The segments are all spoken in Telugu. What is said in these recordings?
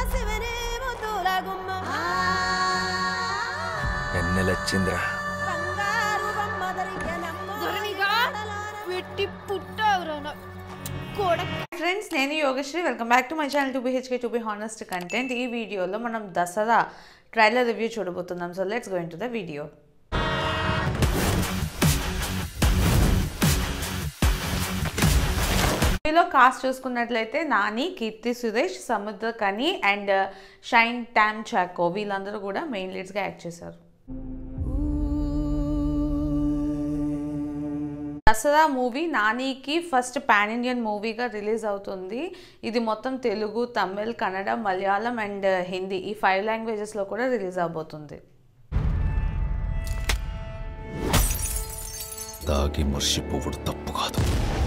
శివనే ముద్దుల గుమ్మ ఎన్నెలొచ్చిందిరా బంగారు బొమ్మ దొరికెనమ్మ. దొరనిగా పెట్టి పుట్టావురా నా కొడక ఫ్రెండ్స్ నేను Yogashree welcome back to my channel to BHK to be honest content ఈ వీడియోలో మనం దసరా ట్రైలర్ రివ్యూ చూడబోతున్నాం so let's going to the video మూవీలో కాస్ట్ చూసుకున్నట్లయితే నాని కీర్తి సురేష్ సముద్ర కని అండ్ షైన్ ట్యామ్ చాకో వీళ్ళందరూ కూడా మెయిన్ లీడ్స్గా యాక్ట్ చేశారు దసరా మూవీ నానికి ఫస్ట్ పాన్ ఇండియన్ మూవీగా రిలీజ్ అవుతుంది ఇది మొత్తం తెలుగు తమిళ్ కన్నడ మలయాళం అండ్ హిందీ ఈ ఫైవ్ లాంగ్వేజెస్లో కూడా రిలీజ్ అవబోతుంది తాగి మర్చిపోవడు తప్పు కాదు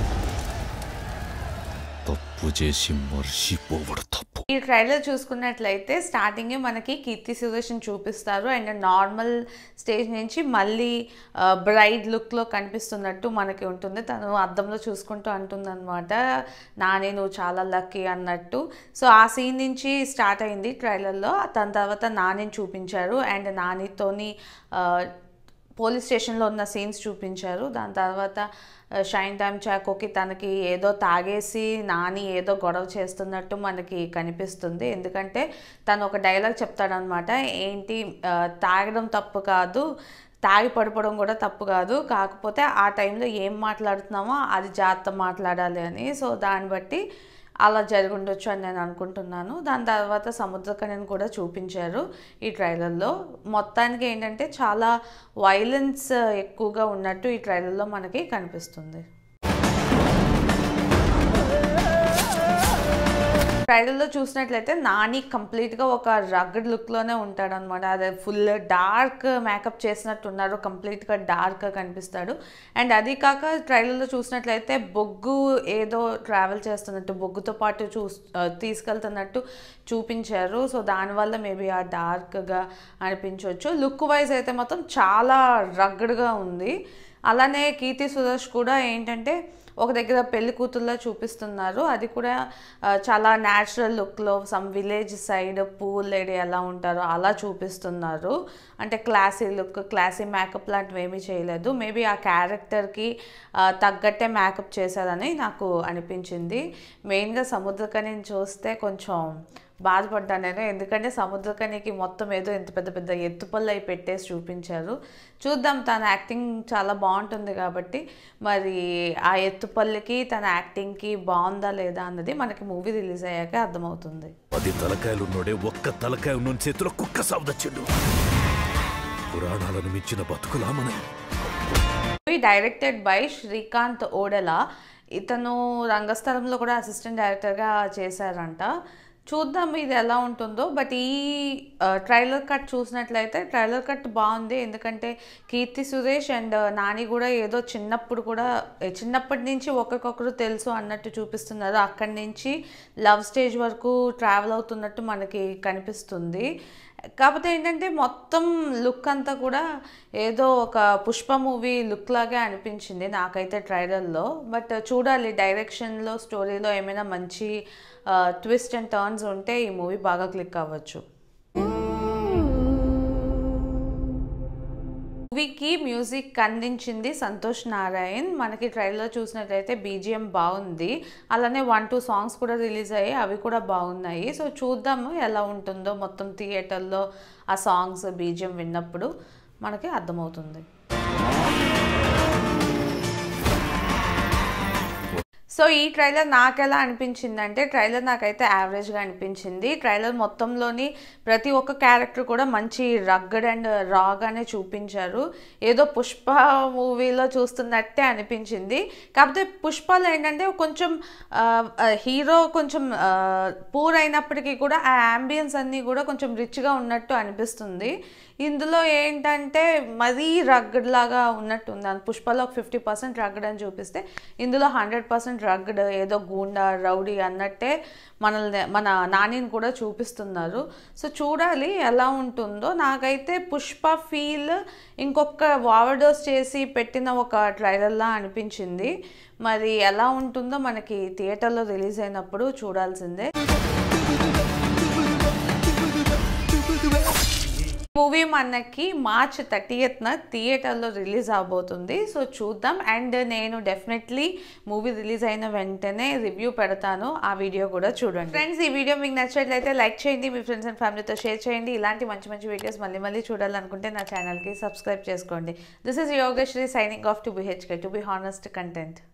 తప్పు చేసి మర్చిపోవడు తప్పు ఈ ట్రైలర్ చూసుకున్నట్లయితే స్టార్టింగే మనకి కీర్తి సురేష్ని చూపిస్తారు అండ్ నార్మల్ స్టేజ్ నుంచి మళ్ళీ బ్రైడ్ లుక్లో కనిపిస్తున్నట్టు మనకి ఉంటుంది తను అద్దంలో చూసుకుంటూ అంటుందన్నమాట నాని నువ్వు చాలా లక్కీ అన్నట్టు సో ఆ సీన్ నుంచి స్టార్ట్ అయింది ట్రైలర్లో దాని తర్వాత నానిని చూపించారు అండ్ నానితోని ఆ, పోలీస్ స్టేషన్లో ఉన్న సీన్స్ చూపించారు దాని తర్వాత ఆ, షైన్ టైమ్ చాకోకి తనకి ఏదో తాగేసి నాని ఏదో గొడవ చేస్తున్నట్టు మనకి కనిపిస్తుంది ఎందుకంటే తను ఒక డైలాగ్ చెప్తాడనమాట ఏంటి ఆ, తాగడం తప్పు కాదు తాగి పడిపోవడం కూడా తప్పు కాదు కాకపోతే ఆ టైంలో ఏం మాట్లాడుతున్నామో అది జాగ్రత్త మాట్లాడాలి అని సో దాన్ని బట్టి అలా జరిగి ఉండొచ్చు అని నేను అనుకుంటున్నాను దాని తర్వాత సముద్రకన్యను కూడా చూపించారు ఈ ట్రైలర్లో మొత్తానికి ఏంటంటే చాలా వైలెన్స్ ఎక్కువగా ఉన్నట్టు ఈ ట్రైలర్లో మనకి కనిపిస్తుంది ట్రైలర్లో చూసినట్లయితే నాని కంప్లీట్గా ఒక రగ్గడ్ లుక్లోనే ఉంటాడు అనమాట అదే ఫుల్ డార్క్ మేకప్ చేసినట్టు ఉన్నారు కంప్లీట్గా డార్క్గా కనిపిస్తాడు అండ్ అది కాక ట్రైలర్లో చూసినట్లయితే బొగ్గు ఏదో ట్రావెల్ చేస్తున్నట్టు బొగ్గుతో పాటు చూ తీసుకెళ్తున్నట్టు చూపించారు సో దానివల్ల మేబీ ఆ డార్క్గా అనిపించవచ్చు లుక్ వైజ్ అయితే మాత్రం చాలా రగ్గడ్గా ఉంది అలానే కీర్తి సురేష్ కూడా ఏంటంటే ఒక దగ్గర పెళ్లి కూతుర్లా చూపిస్తున్నారు అది కూడా ఆ, చాలా న్యాచురల్ లుక్లో some village side pool lady ఎలా ఉంటారో అలా చూపిస్తున్నారు అంటే క్లాసీ లుక్ క్లాసీ మేకప్ లాంటివి ఏమీ చేయలేదు మేబీ ఆ క్యారెక్టర్కి తగ్గట్టే మేకప్ చేశారని నాకు అనిపించింది మెయిన్గా సముద్రకని చూస్తే కొంచెం బాధపడ్డాను నేను ఎందుకంటే సముద్రకనికి మొత్తం ఏదో ఇంత పెద్ద పెద్ద ఎత్తుపళ్ళు అయి పెట్టేసి చూపించారు చూద్దాం తన యాక్టింగ్ చాలా బాగుంటుంది కాబట్టి మరి ఆ ఎత్తుపల్లికి తన యాక్టింగ్కి బాగుందా లేదా అన్నది మనకి మూవీ రిలీజ్ అయ్యాక అర్థమవుతుంది పది తలకాయలున్నోడే ఒక్క తలకాయ ఉన్న చేతిలో కుక్క సావదచ్చిండు పురాణాలను మించిన బతుకులా మనం movie directed by Srikanth Odela ఇతను రంగస్థలంలో కూడా అసిస్టెంట్ డైరెక్టర్గా చేశారంట చూద్దాం ఇది ఎలా ఉంటుందో బట్ ఈ ట్రైలర్ కట్ చూసినట్లయితే ట్రైలర్ కట్ బాగుంది ఎందుకంటే కీర్తి సురేష్ అండ్ నాని కూడా ఏదో చిన్నప్పుడు కూడా చిన్నప్పటి నుంచి ఒకరికొకరు తెలుసు అన్నట్టు చూపిస్తున్నారు అక్కడి నుంచి లవ్ స్టేజ్ వరకు ట్రావెల్ అవుతున్నట్టు మనకి కనిపిస్తుంది కాకపోతే ఏంటంటే మొత్తం లుక్ అంతా కూడా ఏదో ఒక పుష్ప మూవీ లుక్ లాగే అనిపించింది నాకైతే ట్రైలర్లో బట్ చూడాలి డైరెక్షన్లో స్టోరీలో ఏమైనా మంచి ట్విస్ట్ అండ్ టర్న్స్ ఉంటే ఈ మూవీ బాగా క్లిక్ అవ్వచ్చు మూవీకి మ్యూజిక్ అందించింది సంతోష్ నారాయణ్ మనకి ట్రైలర్ చూసినట్లయితే బీజిఎం బాగుంది అలానే వన్ టూ సాంగ్స్ కూడా రిలీజ్ అయ్యాయి అవి కూడా బాగున్నాయి సో చూద్దాము ఎలా ఉంటుందో మొత్తం థియేటర్లో ఆ సాంగ్స్ బీజిఎం విన్నప్పుడు మనకి అర్థమవుతుంది సో ఈ ట్రైలర్ నాకు ఎలా అనిపించిందంటే ట్రైలర్ నాకైతే యావరేజ్గా అనిపించింది ట్రైలర్ మొత్తంలోని ప్రతి ఒక్క క్యారెక్టర్ కూడా మంచి రగ్గడ్ అండ్ రాగానే చూపించారు ఏదో పుష్ప మూవీలో చూస్తున్నట్టే అనిపించింది కాకపోతే పుష్పలో ఏంటంటే కొంచెం హీరో కొంచెం పూర్ అయినప్పటికీ కూడా ఆ అంబియన్స్ అన్నీ కూడా కొంచెం రిచ్గా ఉన్నట్టు అనిపిస్తుంది ఇందులో ఏంటంటే మరీ రగ్గడ్ లాగా ఉన్నట్టుంది అది పుష్పలో ఒక ఫిఫ్టీ పర్సెంట్ రగ్గడ్ అని చూపిస్తే ఇందులో హండ్రెడ్ పర్సెంట్ రగ్గడ్ ఏదో గూండా రౌడీ అన్నట్టే మనల్ని మన నానిని కూడా చూపిస్తున్నారు సో చూడాలి ఎలా ఉంటుందో నాకైతే పుష్ప ఫీల్ ఇంకొక ఓవర్డోస్ చేసి పెట్టిన ఒక ట్రైలర్లా అనిపించింది మరి ఎలా ఉంటుందో మనకి థియేటర్లో రిలీజ్ అయినప్పుడు చూడాల్సిందే మూవీ మనకి మార్చ్ థర్టీయత్న థియేటర్లో రిలీజ్ అవబోతుంది సో చూద్దాం అండ్ నేను డెఫినెట్లీ మూవీ రిలీజ్ అయిన వెంటనే రివ్యూ పెడతాను ఆ వీడియో కూడా చూడండి ఫ్రెండ్స్ ఈ వీడియో మీకు నచ్చినట్లయితే లైక్ చేయండి మీ ఫ్రెండ్స్ అండ్ ఫ్యామిలీతో షేర్ చేయండి ఇలాంటి మంచి మంచి వీడియోస్ మళ్ళీ మళ్ళీ చూడాలనుకుంటే నా ఛానల్కి సబ్స్క్రైబ్ చేసుకోండి this is Yogashree signing off to BHK to be honest content